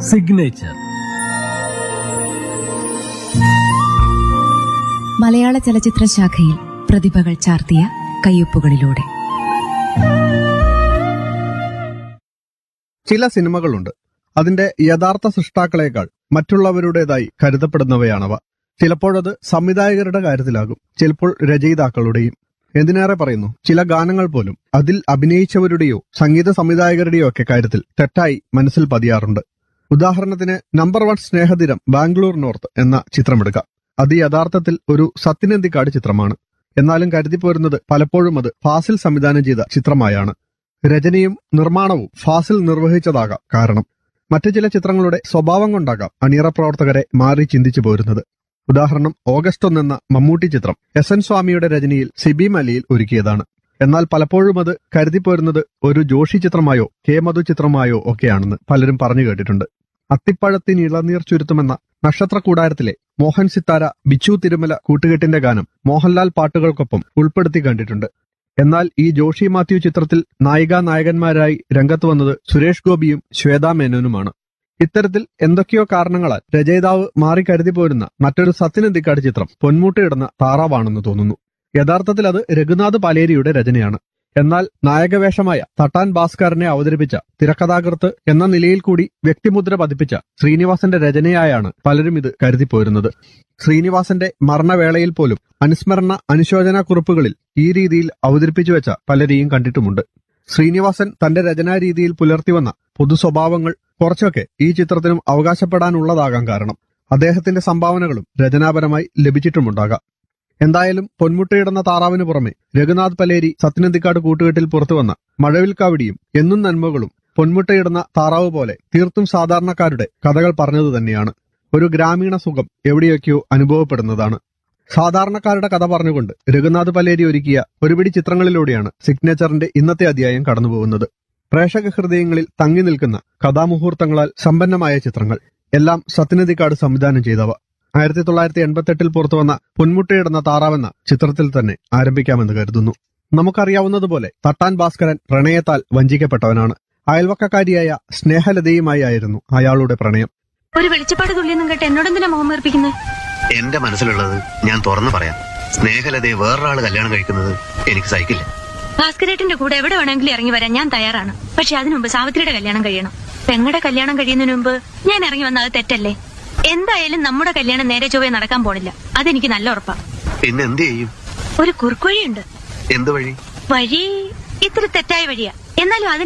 signature മലയാള ചലച്ചിത്ര ശാഖയിൽ പ്രതിഭകൾ ചാർത്തിയ കയ്യൊപ്പുകളിലൂടെ ചില സിനിമകളുണ്ട് അതിന്റെ യഥാർത്ഥ സൃഷ്ടാക്കളെക്കാൾ മറ്റുള്ളവരുടേതായി കരുതപ്പെടുന്നവയാണവ ചിലപ്പോഴത് സംവിധായകരുടെ കാര്യത്തിലാകും ചിലപ്പോൾ രചയിതാക്കളുടെയും എന്തിനേറെ പറയുന്നു ചില ഗാനങ്ങൾ പോലും അതിൽ അഭിനയിച്ചവരുടെയോ സംഗീത സംവിധായകരുടെയോ ഒക്കെ കാര്യത്തിൽ തെറ്റായി മനസ്സിൽ പതിയാറുണ്ട് ഉദാഹരണത്തിന് number one Snehatheeram Bangalore north എന്ന ചിത്രമെടുക്കാം അത് യഥാർത്ഥത്തിൽ ഒരു സത്യനന്ദിക്കാട് ചിത്രമാണ് എന്നാലും കരുതിപ്പോരുന്നത് പലപ്പോഴും അത് ഫാസിൽ സംവിധാനം ചെയ്ത ചിത്രമായാണ് രചനയും നിർമ്മാണവും ഫാസിൽ നിർവഹിച്ചതാകാം കാരണം മറ്റു ചില ചിത്രങ്ങളുടെ സ്വഭാവം കൊണ്ടാകാം അണിയറ പ്രവർത്തകരെ മാറി ചിന്തിച്ചു പോരുന്നത് ഉദാഹരണം ഓഗസ്റ്റ് ഒന്ന് എന്ന മമ്മൂട്ടി ചിത്രം എസ് എൻ സ്വാമിയുടെ രചനയിൽ സിബി മലിയിൽ ഒരുക്കിയതാണ് എന്നാൽ പലപ്പോഴും അത് കരുതിപ്പോരുന്നത് ഒരു ജോഷി ചിത്രമായോ കെ മധു ചിത്രമായോ ഒക്കെയാണെന്ന് പലരും പറഞ്ഞു കേട്ടിട്ടുണ്ട് അത്തിപ്പഴത്തിന് ഇളനീർ ചുരുത്തുമെന്ന നക്ഷത്ര കൂടാരത്തിലെ മോഹൻ സിത്താര ബിച്ചു തിരുമല കൂട്ടുകെട്ടിന്റെ ഗാനം മോഹൻലാൽ പാട്ടുകൾക്കൊപ്പം ഉൾപ്പെടുത്തി കണ്ടിട്ടുണ്ട് എന്നാൽ ഈ ജോഷി മാത്യു ചിത്രത്തിൽ നായികാ നായകന്മാരായി രംഗത്ത് വന്നത് സുരേഷ് ഗോപിയും ശ്വേതാ മേനോനുമാണ് ഇത്തരത്തിൽ എന്തൊക്കെയോ കാരണങ്ങളാൽ രചയിതാവ് മാറി കരുതി പോരുന്ന മറ്റൊരു സത്യനന്ദിക്കാട് ചിത്രം പൊന്മുട്ടയിടുന്ന താറാവാണെന്ന് തോന്നുന്നു യഥാർത്ഥത്തിൽ അത് രഘുനാഥ് പാലേരിയുടെ രചനയാണ് എന്നാൽ നായകവേഷമായ തട്ടാൻ ഭാസ്കറിനെ അവതരിപ്പിച്ച തിരക്കഥാകൃത്ത് എന്ന നിലയിൽ കൂടി വ്യക്തിമുദ്ര പതിപ്പിച്ച ശ്രീനിവാസന്റെ രചനയായാണ് പലരും ഇത് കരുതിപ്പോരുന്നത് ശ്രീനിവാസന്റെ മരണവേളയിൽ പോലും അനുസ്മരണ അനുശോചന കുറിപ്പുകളിൽ ഈ രീതിയിൽ അവതരിപ്പിച്ചു വെച്ച പലരെയും കണ്ടിട്ടുമുണ്ട് ശ്രീനിവാസൻ തന്റെ രചനാ രീതിയിൽ പുലർത്തിവന്ന പൊതു സ്വഭാവങ്ങൾ കുറച്ചൊക്കെ ഈ ചിത്രത്തിനും അവകാശപ്പെടാനുള്ളതാകാൻ കാരണം അദ്ദേഹത്തിന്റെ സംഭാവനകളും രചനാപരമായി ലഭിച്ചിട്ടുമുണ്ടാകാം എന്തായാലും പൊന്മുട്ടയിടുന്ന താറാവിന് പുറമെ രഘുനാഥ് പലേരി സത്യനന്ദിക്കാട് കൂട്ടുകെട്ടിൽ പുറത്തുവന്ന മഴവിൽക്കാവിടിയും എന്നും നന്മകളും പൊന്മുട്ടയിടുന്ന താറാവ് പോലെ തീർത്തും സാധാരണക്കാരുടെ കഥകൾ പറഞ്ഞതു തന്നെയാണ് ഒരു ഗ്രാമീണ സുഖം എവിടെയൊക്കെയോ അനുഭവപ്പെടുന്നതാണ് സാധാരണക്കാരുടെ കഥ പറഞ്ഞുകൊണ്ട് രഘുനാഥ് പലേരി ഒരുക്കിയ ഒരുപിടി ചിത്രങ്ങളിലൂടെയാണ് സിഗ്നേച്ചറിന്റെ ഇന്നത്തെ അധ്യായം കടന്നുപോകുന്നത് പ്രേക്ഷക ഹൃദയങ്ങളിൽ തങ്ങി നിൽക്കുന്ന കഥാമുഹൂർത്തങ്ങളാൽ സമ്പന്നമായ ചിത്രങ്ങൾ എല്ലാം സത്യനദിക്കാട് സംവിധാനം ചെയ്തവ ആയിരത്തി തൊള്ളായിരത്തി എൺപത്തെട്ടിൽ പുറത്തുവന്ന പൊന്മുട്ടയിടുന്ന താറാവെന്ന ചിത്രത്തിൽ തന്നെ ആരംഭിക്കാമെന്ന് കരുതുന്നു നമുക്കറിയാവുന്നതുപോലെ തട്ടാൻ ഭാസ്കരൻ പ്രണയത്താൽ വഞ്ചിക്കപ്പെട്ടവനാണ് അയൽവക്കക്കാരിയായ സ്നേഹലതയുമായി ആയിരുന്നു അയാളുടെ പ്രണയം ഒരു വെളിച്ചപ്പാട് തുള്ളിയെന്നും കേട്ട് എന്നോടെന്തിനാ മുഖം വീർപ്പിക്കുന്നത് എന്റെ മനസ്സിലുള്ളത് ഞാൻ തുറന്നു പറയാം സ്നേഹലതയെ വേറൊരാള് കല്യാണം കഴിക്കുന്നത് എനിക്ക് സഹിക്കില്ല ഭാസ്കരേട്ടന്റെ കൂടെ എവിടെ വേണമെങ്കിലും ഇറങ്ങി വരാൻ ഞാൻ തയ്യാറാണ് പക്ഷെ അതിനു മുമ്പ് സാവിത്രിയുടെ കല്യാണം കഴിയണം പെങ്ങളുടെ കല്യാണം കഴിയുന്നതിന് മുമ്പ് ഞാൻ ഇറങ്ങി വന്നത് തെറ്റല്ലേ എന്തായാലും നമ്മുടെ കല്യാണം നേരെ ചൊവ്വേ നടക്കാൻ പോണില്ല അതെനിക്ക് നല്ല ഉറപ്പാ പിന്നെ എന്ത് ചെയ്യും ഒരു കുറുക്കുവഴിയുണ്ട് എന്ത് വഴി വഴി ഇത്തിരി തെറ്റായ വഴിയാ എന്നാലും അതിന്